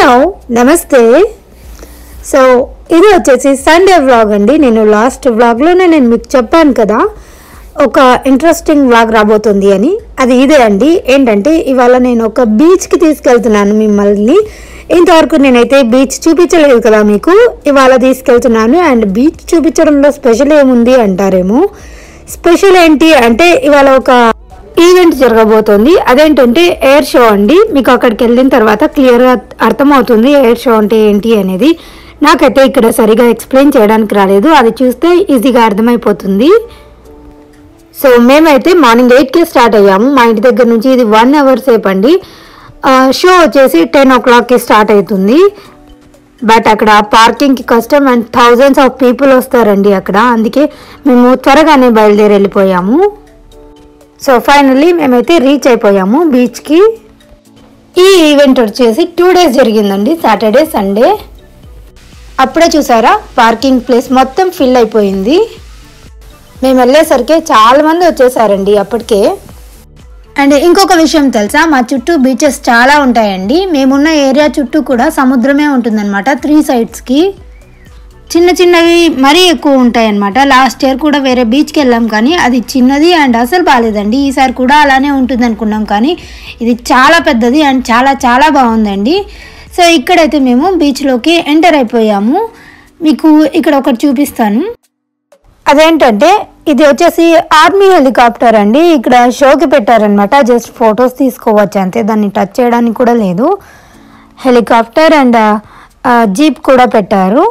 hello నమస్తే so ఇది వచ్చేసి సండే వ్లాగ్ అండి నేను లాస్ట్ వ్లాగ్లోనే నేను మీకు చెప్పాను కదా ఒక ఇంట్రెస్టింగ్ వ్లాగ్ రాబోతుంది అని అది ఇదే అండి ఏంటంటే ఇవాళ నేను ఒక బీచ్కి తీసుకెళ్తున్నాను మిమ్మల్ని ఇంతవరకు నేనైతే బీచ్ చూపించలేదు కదా మీకు ఇవాళ తీసుకెళ్తున్నాను అండ్ బీచ్ చూపించడంలో స్పెషల్ ఏముంది అంటారేమో స్పెషల్ ఏంటి అంటే ఇవాళ ఒక ఈవెంట్ జరగబోతోంది అదేంటంటే ఎయిర్ షో అండి మీకు అక్కడికి వెళ్ళిన తర్వాత క్లియర్గా అర్థమవుతుంది ఎయిర్ షో అంటే ఏంటి అనేది నాకైతే ఇక్కడ సరిగా ఎక్స్ప్లెయిన్ చేయడానికి రాలేదు అది చూస్తే ఈజీగా అర్థమైపోతుంది సో మేమైతే మార్నింగ్ ఎయిట్కి స్టార్ట్ అయ్యాము మా ఇంటి దగ్గర నుంచి ఇది వన్ అవర్ సేపు అండి షో వచ్చేసి టెన్ ఓ క్లాక్కి స్టార్ట్ అవుతుంది బట్ అక్కడ పార్కింగ్కి కష్టం అండ్ థౌజండ్స్ ఆఫ్ పీపుల్ వస్తారండి అక్కడ అందుకే మేము త్వరగానే బయలుదేరి వెళ్ళిపోయాము సో ఫైనల్లీ మేమైతే రీచ్ అయిపోయాము బీచ్కి ఈ ఈవెంట్ వచ్చేసి టూ డేస్ జరిగిందండి సాటర్డే సండే అప్పుడే చూసారా పార్కింగ్ ప్లేస్ మొత్తం ఫిల్ అయిపోయింది మేము వెళ్ళేసరికి చాలా మంది వచ్చేసారండి అప్పటికే అండ్ ఇంకొక విషయం తెలుసా మా చుట్టూ బీచెస్ చాలా ఉంటాయండి మేమున్న ఏరియా చుట్టూ కూడా సముద్రమే ఉంటుందన్నమాట త్రీ సైడ్స్కి చిన్న చిన్నవి మరీ ఎక్కువ ఉంటాయి అన్నమాట లాస్ట్ ఇయర్ కూడా వేరే బీచ్కి వెళ్ళాం కానీ అది చిన్నది అండ్ అసలు బాగాలేదండి ఈసారి కూడా అలానే ఉంటుంది అనుకున్నాం కానీ ఇది చాలా పెద్దది అండ్ చాలా చాలా బాగుందండి సో ఇక్కడైతే మేము బీచ్లోకి ఎంటర్ అయిపోయాము మీకు ఇక్కడ ఒకటి చూపిస్తాను అదేంటంటే ఇది వచ్చేసి ఆర్మీ హెలికాప్టర్ అండి ఇక్కడ షోకి పెట్టారనమాట జస్ట్ ఫొటోస్ తీసుకోవచ్చు అంతే దాన్ని టచ్ చేయడానికి కూడా లేదు హెలికాప్టర్ అండ్ జీప్ కూడా పెట్టారు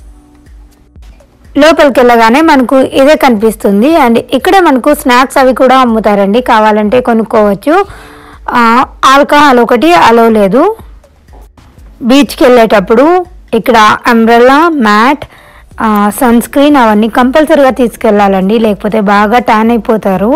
లోపలికి వెళ్ళగానే మనకు ఇదే కనిపిస్తుంది అండ్ ఇక్కడే మనకు స్నాక్స్ అవి కూడా అమ్ముతారండి కావాలంటే కొనుక్కోవచ్చు ఆ, ఆల్కహాల్ ఒకటి అలో లేదు బీచ్కి వెళ్ళేటప్పుడు ఇక్కడ అంబ్రెల్లా మ్యాట్ సన్ స్క్రీన్ అవన్నీ కంపల్సరీగా తీసుకెళ్ళాలండి లేకపోతే బాగా ట్యాన్ అయిపోతారు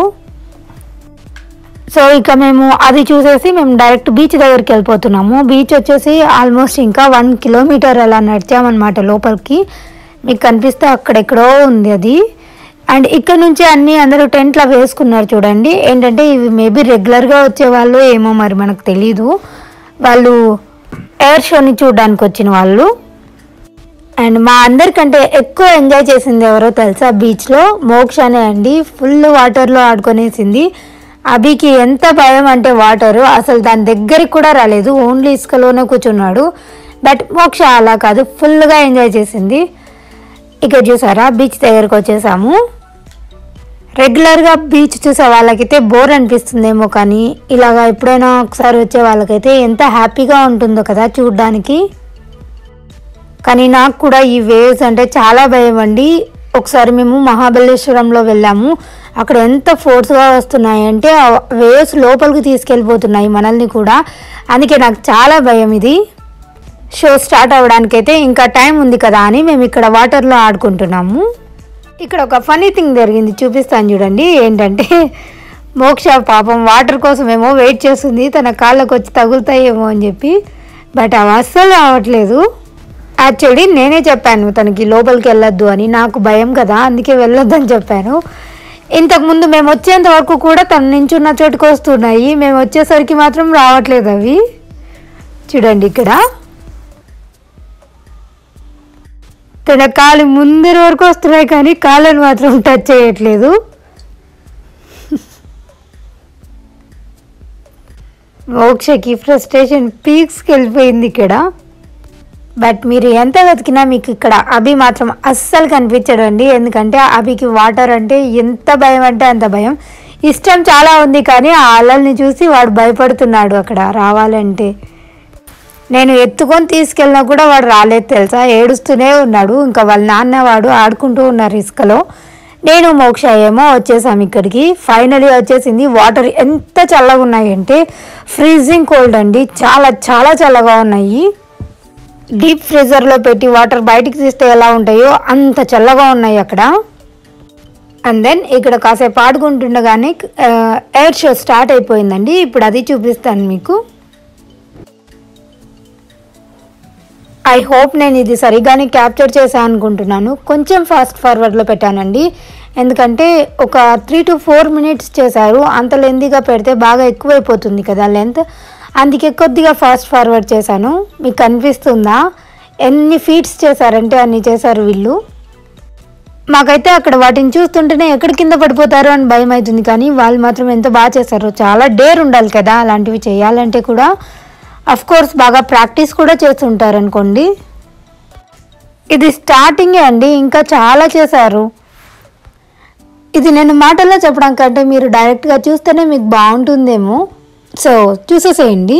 సో ఇక మేము అది చూసేసి మేము డైరెక్ట్ బీచ్ దగ్గరికి వెళ్ళిపోతున్నాము బీచ్ వచ్చేసి ఆల్మోస్ట్ ఇంకా వన్ కిలోమీటర్ అలా నడిచామన్నమాట లోపలికి మీకు కనిపిస్తే అక్కడెక్కడో ఉంది అది అండ్ ఇక్కడ నుంచి అన్ని అందరూ టెంట్లో వేసుకున్నారు చూడండి ఏంటంటే ఇవి మేబీ రెగ్యులర్గా వచ్చేవాళ్ళు ఏమో మరి మనకు తెలీదు వాళ్ళు ఎయిర్ షోని చూడడానికి వచ్చిన వాళ్ళు అండ్ మా అందరికంటే ఎక్కువ ఎంజాయ్ చేసింది ఎవరో తెలుసా బీచ్లో మోక్షనే అండి ఫుల్ వాటర్లో ఆడుకొనేసింది అభికి ఎంత భయం అంటే వాటరు అసలు దాని దగ్గరికి కూడా రాలేదు ఓన్లీ ఇసుకలోనే కూర్చున్నాడు బట్ మోక్ష అలా కాదు ఫుల్గా ఎంజాయ్ చేసింది ఇక్కడ చూసారా బీచ్ దగ్గరకు వచ్చేసాము రెగ్యులర్గా బీచ్ చూసే వాళ్ళకైతే బోర్ అనిపిస్తుందేమో కానీ ఇలాగా ఎప్పుడైనా ఒకసారి వచ్చే వాళ్ళకైతే ఎంత హ్యాపీగా ఉంటుందో కదా చూడ్డానికి కానీ నాకు కూడా ఈ వేవ్స్ అంటే చాలా భయం అండి ఒకసారి మేము మహాబలేశ్వరంలో వెళ్ళాము అక్కడ ఎంత ఫోర్స్గా వస్తున్నాయి అంటే ఆ వేవ్స్ లోపలికి తీసుకెళ్ళిపోతున్నాయి మనల్ని కూడా అందుకే నాకు చాలా భయం ఇది షో స్టార్ట్ అవ్వడానికైతే ఇంకా టైం ఉంది కదా అని మేము ఇక్కడ వాటర్లో ఆడుకుంటున్నాము ఇక్కడ ఒక ఫనీ థింగ్ జరిగింది చూపిస్తాను చూడండి ఏంటంటే మోక్ష పాపం వాటర్ కోసం ఏమో వెయిట్ చేస్తుంది తన కాళ్ళకు వచ్చి తగులుతాయేమో అని చెప్పి బట్ అవి అస్సలు రావట్లేదు యాక్చువల్లీ నేనే చెప్పాను తనకి లోపలికి వెళ్ళొద్దు అని నాకు భయం కదా అందుకే వెళ్ళొద్దు అని చెప్పాను ఇంతకుముందు మేము వచ్చేంత వరకు కూడా తన నించున్న చోటుకు వస్తున్నాయి మేము వచ్చేసరికి మాత్రం రావట్లేదు అవి చూడండి ఇక్కడ తన కాలు ముందర వరకు వస్తున్నాయి కానీ కాళ్ళను మాత్రం టచ్ చేయట్లేదు మోక్షకి ఫ్రస్ట్రేషన్ పీక్స్కి వెళ్ళిపోయింది ఇక్కడ బట్ మీరు ఎంత వెతికినా మీకు ఇక్కడ అభి మాత్రం అస్సలు కనిపించడండి ఎందుకంటే అభికి వాటర్ అంటే ఎంత భయం అంటే అంత భయం ఇష్టం చాలా ఉంది కానీ ఆ అలల్ని చూసి వాడు భయపడుతున్నాడు అక్కడ రావాలంటే నేను ఎత్తుకొని తీసుకెళ్ళినా కూడా వాడు రాలేదు తెలుసా ఏడుస్తూనే ఉన్నాడు ఇంకా వాళ్ళ నాన్న వాడు ఆడుకుంటూ ఉన్నారు ఇసుకలో నేను మోక్ష ఏమో వచ్చేసాం ఇక్కడికి ఫైనలీ వచ్చేసింది వాటర్ ఎంత చల్లగా ఉన్నాయంటే ఫ్రీజింగ్ కోల్డ్ అండి చాలా చాలా చల్లగా ఉన్నాయి డీప్ ఫ్రీజర్లో పెట్టి వాటర్ బయటికి తీస్తే ఎలా ఉంటాయో అంత చల్లగా ఉన్నాయి అక్కడ అండ్ దెన్ ఇక్కడ కాసేపు ఆడుకుంటుండగానే ఎయిర్ షో స్టార్ట్ అయిపోయిందండి ఇప్పుడు అది చూపిస్తాను మీకు ఐ హోప్ నేను ఇది సరిగానే క్యాప్చర్ చేశాను అనుకుంటున్నాను కొంచెం ఫాస్ట్ ఫార్వర్డ్లో పెట్టానండి ఎందుకంటే ఒక త్రీ టు ఫోర్ మినిట్స్ చేశారు అంత లెందీగా పెడితే బాగా ఎక్కువైపోతుంది కదా లెంత్ అందుకే కొద్దిగా ఫాస్ట్ ఫార్వర్డ్ చేశాను మీకు కనిపిస్తుందా ఎన్ని ఫీట్స్ చేశారంటే అన్ని చేశారు వీళ్ళు మాకైతే అక్కడ వాటిని చూస్తుంటేనే ఎక్కడ కింద పడిపోతారో అని భయం అవుతుంది కానీ వాళ్ళు మాత్రం ఎంత బాగా చేశారు చాలా డేర్ ఉండాలి కదా అలాంటివి చేయాలంటే కూడా అఫ్ కోర్స్ బాగా ప్రాక్టీస్ కూడా చేస్తుంటారు అనుకోండి ఇది స్టార్టింగే అండి ఇంకా చాలా చేశారు ఇది నేను మాటల్లో చెప్పడం కంటే మీరు డైరెక్ట్గా చూస్తేనే మీకు బాగుంటుందేమో సో చూసేసేయండి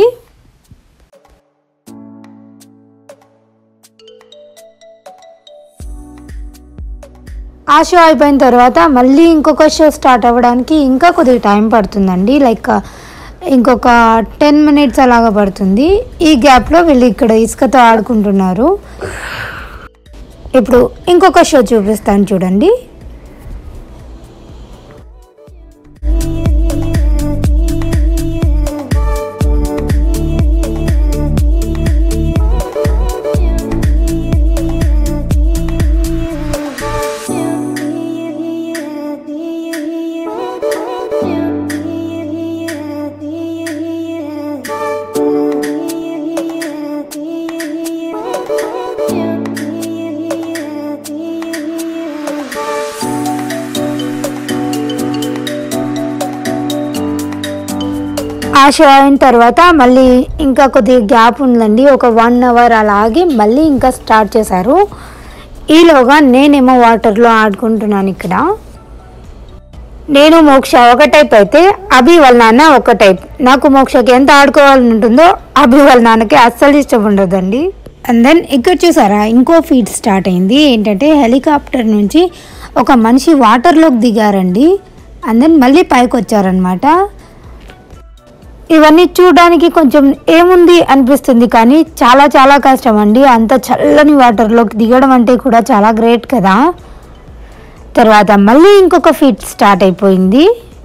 ఆ షో అయిపోయిన తర్వాత మళ్ళీ ఇంకొక షో స్టార్ట్ అవ్వడానికి ఇంకా కొద్దిగా టైం పడుతుందండి లైక్ ఇంకొక టెన్ మినిట్స్ అలాగా పడుతుంది ఈ గ్యాప్లో వీళ్ళు ఇక్కడ ఇసుకతో ఆడుకుంటున్నారు ఇప్పుడు ఇంకొక షో చూపిస్తాను చూడండి ఆ షో అయిన తర్వాత మళ్ళీ ఇంకా కొద్దిగా గ్యాప్ ఉందండి ఒక వన్ అవర్ అలాగే మళ్ళీ ఇంకా స్టార్ట్ చేశారు ఈలోగా నేనేమో వాటర్లో ఆడుకుంటున్నాను ఇక్కడ నేను మోక్ష ఒక టైప్ అయితే అభి వాళ్ళ నాన్న ఒక టైప్ నాకు మోక్షకి ఎంత ఆడుకోవాలని ఉంటుందో అభి వాళ్ళ నాన్నకి అస్సలు ఇష్టం ఉండదండి అండ్ దెన్ ఇక్కడ చూసారా ఇంకో ఫీట్ స్టార్ట్ అయింది ఏంటంటే హెలికాప్టర్ నుంచి ఒక మనిషి వాటర్లోకి దిగారండి అండ్ దెన్ మళ్ళీ పైకి వచ్చారనమాట ఇవన్నీ చూడడానికి కొంచెం ఏముంది అనిపిస్తుంది కానీ చాలా చాలా కష్టం అండి అంత చల్లని వాటర్లోకి దిగడం అంటే కూడా చాలా గ్రేట్ కదా తర్వాత మళ్ళీ ఇంకొక ఫీట్ స్టార్ట్ అయిపోయింది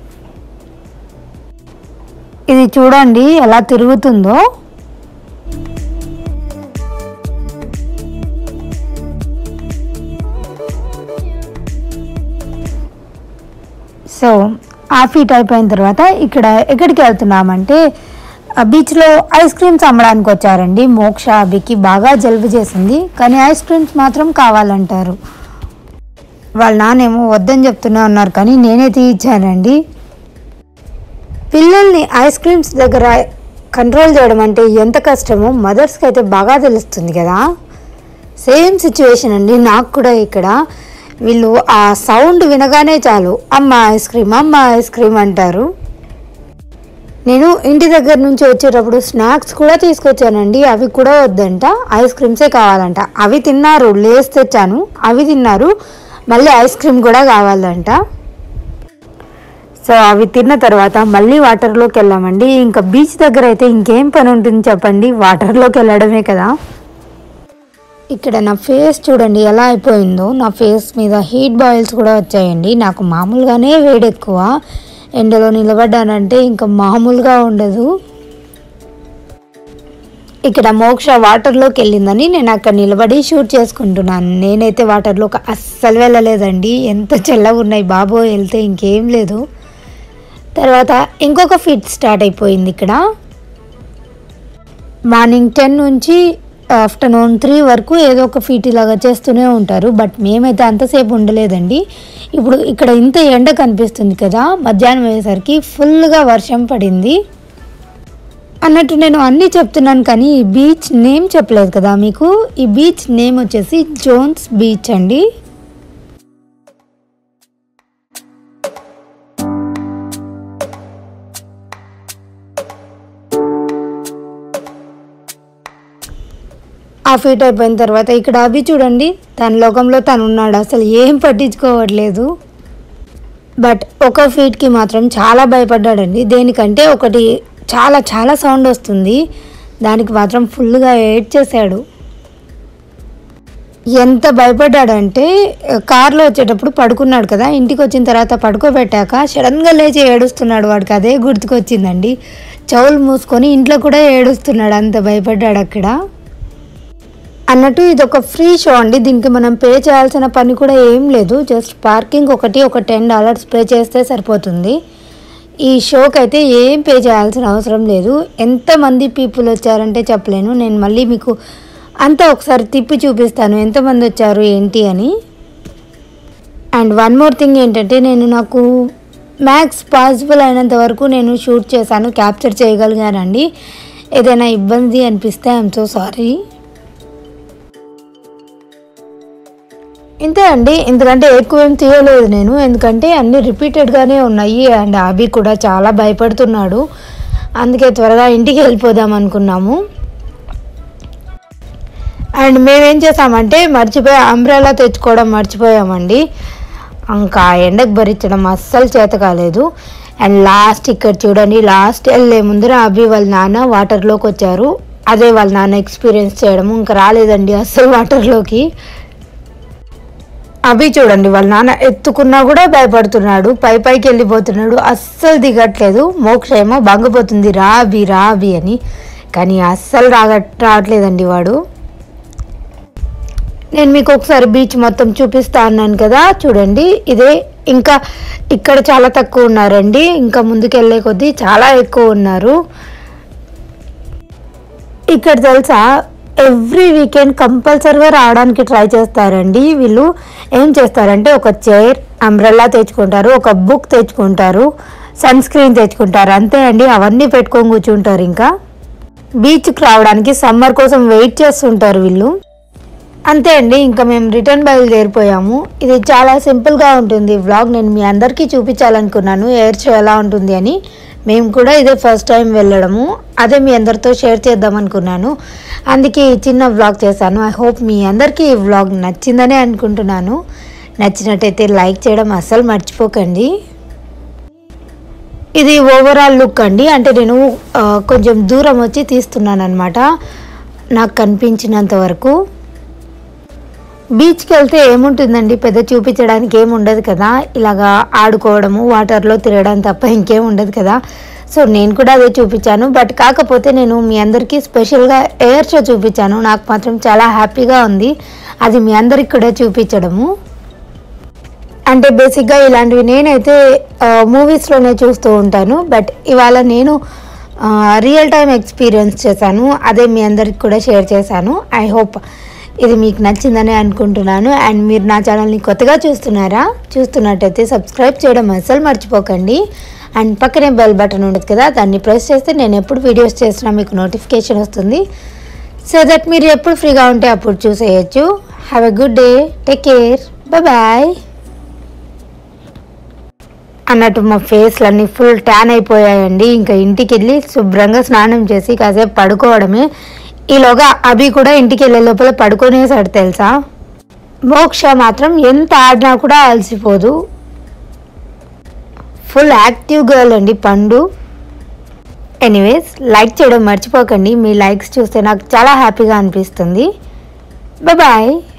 ఇది చూడండి ఎలా తిరుగుతుందో సో ఆ ఫీట్ అయిపోయిన తర్వాత ఇక్కడ ఎక్కడికి వెళ్తున్నామంటే ఆ బీచ్లో ఐస్ క్రీమ్స్ అమ్మడానికి వచ్చారండి మోక్ష అభికి బాగా జలుబు చేసింది కానీ ఐస్ క్రీమ్స్ మాత్రం కావాలంటారు వాళ్ళ నాన్నేమో వద్దని చెప్తూనే ఉన్నారు కానీ నేనే తీయించానండి పిల్లల్ని ఐస్ క్రీమ్స్ దగ్గర కంట్రోల్ చేయడం అంటే ఎంత కష్టమో మదర్స్కి అయితే బాగా తెలుస్తుంది కదా సేమ్ సిచ్యువేషన్ అండి నాకు కూడా ఇక్కడ వీళ్ళు ఆ సౌండ్ వినగానే చాలు అమ్మ ఐస్ క్రీమ్ అమ్మ ఐస్ క్రీమ్ అంటారు నేను ఇంటి దగ్గర నుంచి వచ్చేటప్పుడు స్నాక్స్ కూడా తీసుకొచ్చానండి అవి కూడా వద్దంట ఐస్ క్రీమ్సే కావాలంట అవి తిన్నారు లేస్ తెచ్చాను అవి తిన్నారు మళ్ళీ ఐస్ క్రీమ్ కూడా కావాలంట సో అవి తిన్న తర్వాత మళ్ళీ వాటర్లోకి వెళ్ళామండి ఇంకా బీచ్ దగ్గర అయితే ఇంకేం పని ఉంటుంది చెప్పండి వాటర్లోకి వెళ్ళడమే కదా ఇక్కడ నా ఫేస్ చూడండి ఎలా అయిపోయిందో నా ఫేస్ మీద హీట్ బాయిల్స్ కూడా వచ్చాయండి నాకు మామూలుగానే వేడి ఎక్కువ ఎండలో నిలబడ్డానంటే ఇంకా మామూలుగా ఉండదు ఇక్కడ మోక్ష వాటర్లోకి వెళ్ళిందని నేను అక్కడ నిలబడి షూట్ చేసుకుంటున్నాను నేనైతే వాటర్లోకి అస్సలు వెళ్ళలేదండి ఎంత చల్లగా ఉన్నాయి బాబో వెళ్తే ఇంకేం లేదు తర్వాత ఇంకొక ఫీట్ స్టార్ట్ అయిపోయింది ఇక్కడ మార్నింగ్ టెన్ నుంచి ఆఫ్టర్నూన్ త్రీ వరకు ఏదో ఒక ఫీట్ ఇలాగా చేస్తూనే ఉంటారు బట్ మేమైతే అంతసేపు ఉండలేదండి ఇప్పుడు ఇక్కడ ఇంత ఎండ కనిపిస్తుంది కదా మధ్యాహ్నం అయ్యేసరికి ఫుల్గా వర్షం పడింది అన్నట్టు నేను అన్నీ చెప్తున్నాను కానీ ఈ బీచ్ నేమ్ చెప్పలేదు కదా మీకు ఈ బీచ్ నేమ్ వచ్చేసి జోన్స్ బీచ్ అండి ఆ ఫీట్ అయిపోయిన తర్వాత ఇక్కడ అవి చూడండి తన లోకంలో తను ఉన్నాడు అసలు ఏం పట్టించుకోవట్లేదు బట్ ఒక ఫీట్కి మాత్రం చాలా భయపడ్డాడండి దేనికంటే ఒకటి చాలా చాలా సౌండ్ వస్తుంది దానికి మాత్రం ఫుల్గా ఏడ్ చేశాడు ఎంత భయపడ్డాడంటే కార్లో వచ్చేటప్పుడు పడుకున్నాడు కదా ఇంటికి వచ్చిన తర్వాత పడుకోబెట్టాక సడన్గా లేచి ఏడుస్తున్నాడు వాడికి అదే గుర్తుకొచ్చిందండి చెవులు మూసుకొని ఇంట్లో కూడా ఏడుస్తున్నాడు అంత భయపడ్డాడు అక్కడ అన్నట్టు ఇది ఒక ఫ్రీ షో అండి దీనికి మనం పే చేయాల్సిన పని కూడా ఏం లేదు జస్ట్ పార్కింగ్ ఒకటి ఒక టెన్ డాలర్స్ పే చేస్తే సరిపోతుంది ఈ షోకి అయితే ఏం పే చేయాల్సిన అవసరం లేదు ఎంతమంది పీపుల్ వచ్చారంటే చెప్పలేను నేను మళ్ళీ మీకు అంతా ఒకసారి తిప్పి చూపిస్తాను ఎంతమంది వచ్చారు ఏంటి అని అండ్ వన్ మోర్ థింగ్ ఏంటంటే నేను నాకు మ్యాక్స్ పాసిబుల్ అయినంత వరకు నేను షూట్ చేశాను క్యాప్చర్ చేయగలిగానండి ఏదైనా ఇబ్బంది అనిపిస్తే ఐఎమ్ సో సారీ ఇంతే అండి ఎందుకంటే ఎక్కువ ఏం తీయలేదు నేను ఎందుకంటే అన్నీ రిపీటెడ్గానే ఉన్నాయి అండ్ అభి కూడా చాలా భయపడుతున్నాడు అందుకే త్వరగా ఇంటికి వెళ్ళిపోదాం అనుకున్నాము అండ్ మేమేం చేసామంటే మర్చిపోయి అంబ్రెలా తెచ్చుకోవడం మర్చిపోయామండి ఇంకా ఎండకు భరించడం అస్సలు చేత కాలేదు అండ్ లాస్ట్ ఇక్కడ చూడండి లాస్ట్ వెళ్ళే ముందర అభి వాళ్ళ నాన్న వాటర్లోకి వచ్చారు అదే వాళ్ళ నాన్న ఎక్స్పీరియన్స్ చేయడము ఇంకా రాలేదండి అస్సలు వాటర్లోకి అభి చూడండి వాళ్ళ నాన్న ఎత్తుకున్నా కూడా భయపడుతున్నాడు పై పైకి వెళ్ళిపోతున్నాడు అస్సలు దిగట్లేదు మోక్ష ఏమో బంగపోతుంది రా అభి రా అభి అని కానీ అస్సలు రాగ రావట్లేదండి వాడు నేను మీకు ఒకసారి బీచ్ మొత్తం చూపిస్తా అన్నాను కదా చూడండి ఇదే ఇంకా ఇక్కడ చాలా తక్కువ ఉన్నారండి ఇంకా ముందుకెళ్ళే కొద్దీ చాలా ఎక్కువ ఉన్నారు ఇక్కడ తెలుసా ఎవ్రీ వీకెండ్ కంపల్సరీగా రావడానికి ట్రై చేస్తారండి వీళ్ళు ఏం చేస్తారంటే ఒక చైర్ అంబ్రెల్లా తెచ్చుకుంటారు ఒక బుక్ తెచ్చుకుంటారు సన్ స్క్రీన్ తెచ్చుకుంటారు అంతే అండి అవన్నీ పెట్టుకొని కూర్చుంటారు ఇంకా బీచ్కి రావడానికి సమ్మర్ కోసం వెయిట్ చేస్తుంటారు వీళ్ళు అంతే అండి ఇంకా మేము రిటర్న్ బయలుదేరిపోయాము ఇది చాలా సింపుల్గా ఉంటుంది వ్లాగ్ నేను మీ అందరికీ చూపించాలనుకున్నాను ఎయిర్ షో ఎలా ఉంటుంది అని మేము కూడా ఇదే ఫస్ట్ టైం వెళ్ళడము అదే మీ అందరితో షేర్ చేద్దాం అనుకున్నాను అందుకే ఈ చిన్న వ్లాగ్ చేశాను ఐ హోప్ మీ అందరికీ ఈ వ్లాగ్ నచ్చిందనే అనుకుంటున్నాను నచ్చినట్టయితే లైక్ చేయడం అస్సలు మర్చిపోకండి ఇది ఓవరాల్ లుక్ అండి అంటే నేను ఆ, కొంచెం దూరం వచ్చి తీస్తున్నాను అనమాట నాకు కనిపించినంత వరకు బీచ్కి వెళ్తే ఏముంటుందండి పెద్ద చూపించడానికి ఏమి ఉండదు కదా ఇలాగా ఆడుకోవడము వాటర్లో తిరగడం తప్ప ఇంకేం ఉండదు కదా సో నేను కూడా అదే చూపించాను బట్ కాకపోతే నేను మీ అందరికీ స్పెషల్గా ఎయిర్ షో చూపించాను నాకు మాత్రం చాలా హ్యాపీగా ఉంది అది మీ అందరికి కూడా చూపించడము అంటే బేసిక్గా ఇలాంటివి నేనైతే మూవీస్లోనే చూస్తూ ఉంటాను బట్ ఇవాళ నేను రియల్ టైం ఎక్స్పీరియన్స్ చేశాను అదే మీ అందరికి కూడా షేర్ చేశాను ఐ హోప్ ఇది మీకు నచ్చిందని అనుకుంటున్నాను అండ్ మీరు నా ఛానల్ని కొత్తగా చూస్తున్నారా చూస్తున్నట్టయితే సబ్స్క్రైబ్ చేయడం అస్సలు మర్చిపోకండి అండ్ పక్కనే బెల్ బటన్ ఉంటుంది కదా దాన్ని ప్రెస్ చేస్తే నేను ఎప్పుడు వీడియోస్ చేసినా మీకు నోటిఫికేషన్ వస్తుంది సో దట్ మీరు ఎప్పుడు ఫ్రీగా ఉంటే అప్పుడు చూసేయచ్చు have a good day take care bye అన్నట్టు మా ఫేస్లన్నీ ఫుల్ ట్యాన్ అయిపోయాయండి ఇంకా ఇంటికి వెళ్ళి శుభ్రంగా స్నానం చేసి కాసేపు పడుకోవడమే ఈలోగా అభి కూడా ఇంటికి వెళ్ళే లోపల పడుకునేసాడు తెలుసా మోక్ష మాత్రం ఎంత ఆడినా కూడా అలసిపోదు ఫుల్ యాక్టివ్ గర్ల్ అండి పండు ఎనీవేస్ లైక్ చేయడం మర్చిపోకండి మీ లైక్స్ చూస్తే నాకు చాలా హ్యాపీగా అనిపిస్తుంది బాయ్